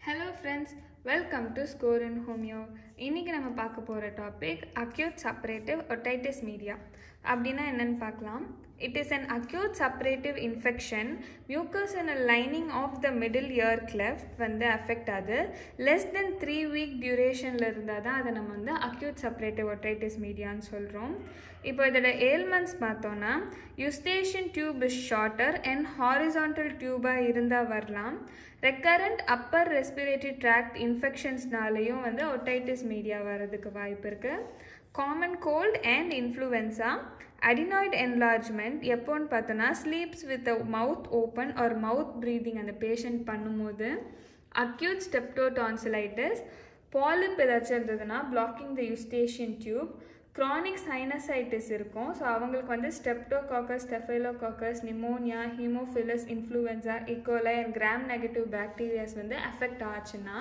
hello friends welcome to score in homeo இன்றைக்கி நம்ம பார்க்க போகிற topic acute suppurative otitis media அப்படின்னா என்னன்னு பார்க்கலாம் it is an acute suppurative infection mucosal lining of the middle ear cleft வந்து affect ஆகுது லெஸ் தென் த்ரீ வீக் டியூரேஷனில் இருந்தால் தான் அதை நம்ம வந்து அக்யூட் செப்பரேட்டிவ் ஒட்டைட்டிஸ் மீடியான்னு சொல்கிறோம் இப்போ இதோட ஏல்மெண்ட்ஸ் பார்த்தோன்னா eustachian tube is shorter and horizontal டியூபாக இருந்தால் வரலாம் ரெக்கரண்ட் அப்பர் ரெஸ்பிரேட்டரி ட்ராக்ட் இன்ஃபெக்ஷன்ஸ்னாலேயும் வந்து ஒட்டைட்டிஸ் மீடியா வர்றதுக்கு வாய்ப்பு இருக்குது common cold and influenza adenoid enlargement எப்போன்னு பார்த்தோன்னா sleeps with mouth open or mouth breathing அந்த பேஷண்ட் பண்ணும்போது அக்யூட் ஸ்டெப்டோடான்சிலைட்டிஸ் பாலிப் ஏதாச்சும் இருந்ததுன்னா blocking the eustachian tube chronic sinusitis இருக்கும் ஸோ அவங்களுக்கு வந்து streptococcus staphylococcus pneumonia haemophilus influenza E coli and gram negative bacterias வந்து அஃபெக்ட் ஆச்சுன்னா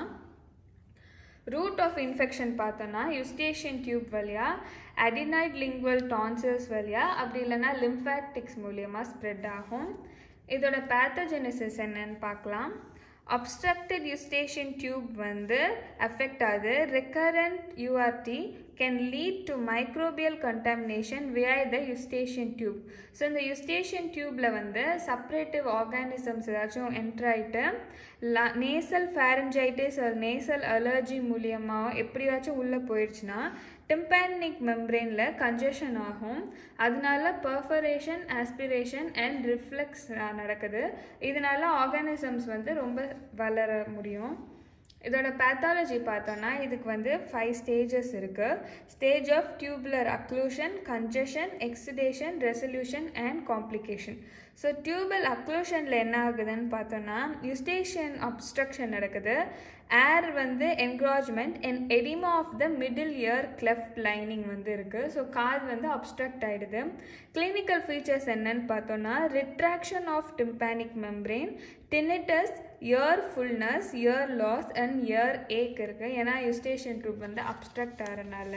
ரூட் ஆஃப் இன்ஃபெக்ஷன் பார்த்தோன்னா யுஸ்டேஷன் டியூப் வழியாக அடினைட் லிங்குவல் டான்சல்ஸ் வழியாக அப்படி இல்லைன்னா லிம்ஃபேட்டிக்ஸ் மூலியமாக ஸ்ப்ரெட் ஆகும் இதோட பேத்தோஜெனிசிஸ் என்னன்னு பார்க்கலாம் அப்ஸ்ட்ரக்டட் யுஸ்டேஷன் டியூப் வந்து அஃபெக்ட் ஆகுது recurrent URTI can lead to microbial contamination via the eustachian tube so இந்த யுஸ்டேஷன் டியூப்பில் வந்து செப்பரேட்டிவ் ஆர்கானிசம்ஸ் ஏதாச்சும் என்ட்ராயிட்டு லா நேசல் ஃபேரஞ்சைட்டிஸ் ஒரு நேசல் அலர்ஜி மூலியமாக எப்படியாச்சும் உள்ளே போயிடுச்சுன்னா டிம்பானிக் மெம்ப்ரெயினில் கன்ஜஷன் ஆகும் அதனால பர்ஃபரேஷன் ஆஸ்பிரேஷன் அண்ட் ரிஃப்ளெக்ஸ் நடக்குது இதனால ஆர்கானிசம்ஸ் வந்து ரொம்ப வளர முடியும் இதோட பேத்தாலஜி பார்த்தோன்னா இதுக்கு வந்து ஃபைவ் ஸ்டேஜஸ் இருக்குது stage of tubular occlusion congestion exudation resolution and complication so tubal அக்ளூஷனில் என்ன ஆகுதுன்னு பார்த்தோன்னா யுஸ்டேஷன் அப்ஸ்ட்ரக்ஷன் நடக்குது ஏர் வந்து engorgement and oedema of the middle ear cleft lining வந்து இருக்குது ஸோ காது வந்து அப்ஸ்ட்ரக்ட் ஆகிடுது கிளினிக்கல் ஃபீச்சர்ஸ் என்னன்னு பார்த்தோன்னா retraction of tympanic membrane tinnitus ear fullness ear loss and ear ache இருக்குது ஏன்னா யுஸ்டேஷன் டியூப் வந்து அப்ஸ்ட்ரக்ட் ஆகிறனால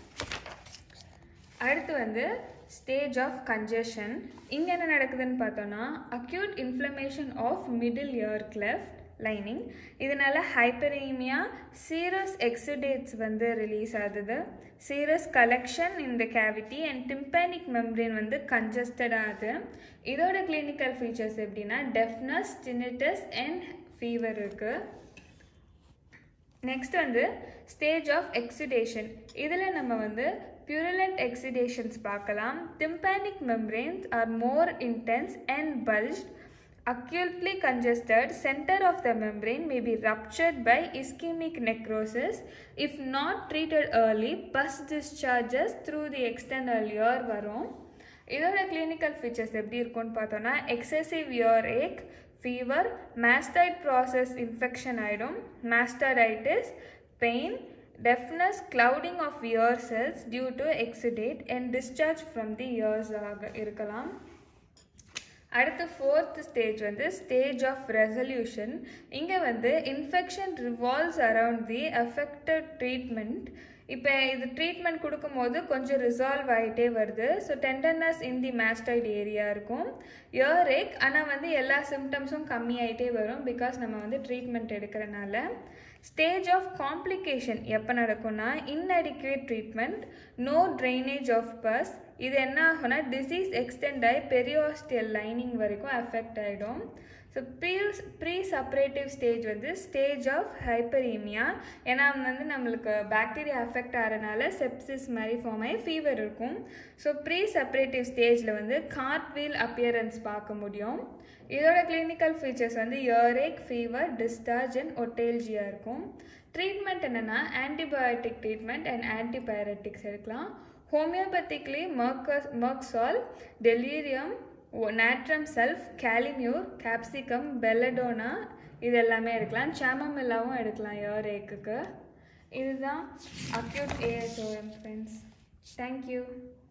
அடுத்து வந்து ஸ்டேஜ் ஆஃப் கன்ஜஷன் இங்கே என்ன நடக்குதுன்னு பார்த்தோன்னா acute inflammation of middle ear cleft lining இதனால் ஹைப்பரீமியா சீரஸ் எக்ஸுடேட்ஸ் வந்து ரிலீஸ் ஆகுது சீரஸ் கலெக்ஷன் இந்த கேவிட்டி அண்ட் டிம்பானிக் மெம்ப்ரெயின் வந்து கன்ஜஸ்டட் ஆகுது இதோட கிளினிக்கல் ஃபீச்சர்ஸ் எப்படின்னா டெஃப்னஸ் டினிட்டஸ் அண்ட் ஃபீவர் இருக்குது நெக்ஸ்ட் வந்து ஸ்டேஜ் ஆஃப் எக்ஸிடேஷன் இதில் நம்ம வந்து purulent exudations பார்க்கலாம் tympanic membranes are more intense and bulged acutely congested center of the membrane may be ruptured by ischemic necrosis if not treated early pus discharges through the external ear வரும் இதோட clinical features எப்படி இருக்கும்னு பார்த்தோன்னா excessive ear ache fever mastoid process infection ஆகிடும் mastoiditis pain deafness clouding of ear cells due to exudate and discharge from the ears ஆக இருக்கலாம் அடுத்து fourth stage வந்து ஸ்டேஜ் ஆஃப் ரெசல்யூஷன் இங்கே வந்து infection revolves around the affected treatment இப்போ இது treatment கொடுக்கும்போது கொஞ்சம் ரிசால்வ் ஆகிட்டே வருது so tenderness in the mastoid area இருக்கும் இயர் ஏக் ஆனால் வந்து எல்லா சிம்டம்ஸும் கம்மியாயிட்டே வரும் பிகாஸ் நம்ம வந்து ட்ரீட்மெண்ட் எடுக்கிறனால ஸ்டேஜ் ஆஃப் காம்ப்ளிகேஷன் எப்போ நடக்கும்னா inadequate treatment no drainage of pus இது என்ன ஆகும்னா டிசீஸ் எக்ஸ்டெண்ட் ஆகி பெரியாஸ்டியல் லைனிங் வரைக்கும் அஃபெக்ட் ஆகிடும் so pre pre suppurative stage வந்து ஸ்டேஜ் ஆஃப் ஹைப்பரீமியா ஏன்னா வந்து நம்மளுக்கு பாக்டீரியா அஃபெக்ட் ஆகிறனால செப்சிஸ் மாதிரி ஃபார்ம் ஆகி ஃபீவர் இருக்கும் ஸோ ப்ரீ செப்பரேட்டிவ் ஸ்டேஜில் வந்து கார்ட் வீல் அப்பியரன்ஸ் பார்க்க முடியும் இதோட கிளினிக்கல் ஃபீச்சர்ஸ் வந்து இயரேக் ஃபீவர் டிஸ்டார்ஜ் அண்ட் ஒட்டேல்ஜியா இருக்கும் ட்ரீட்மெண்ட் என்னென்னா ஆன்டிபயோட்டிக் ட்ரீட்மெண்ட் அண்ட் ஆன்டிபயோட்டிக்ஸ் எடுக்கலாம் ஹோமியோபதிக்லி மர்கஸ் மர்க்சால் டெலீரியம் natrum sulph kali mur capsicum belladonna இது எல்லாமே எடுக்கலாம் சாமமில்லாவும் எடுக்கலாம் இயர் ஏக்குக்கு இதுதான் அக்யூட் ஏஎஸ்ஓஎம் ஃப்ரெண்ட்ஸ் தேங்க்யூ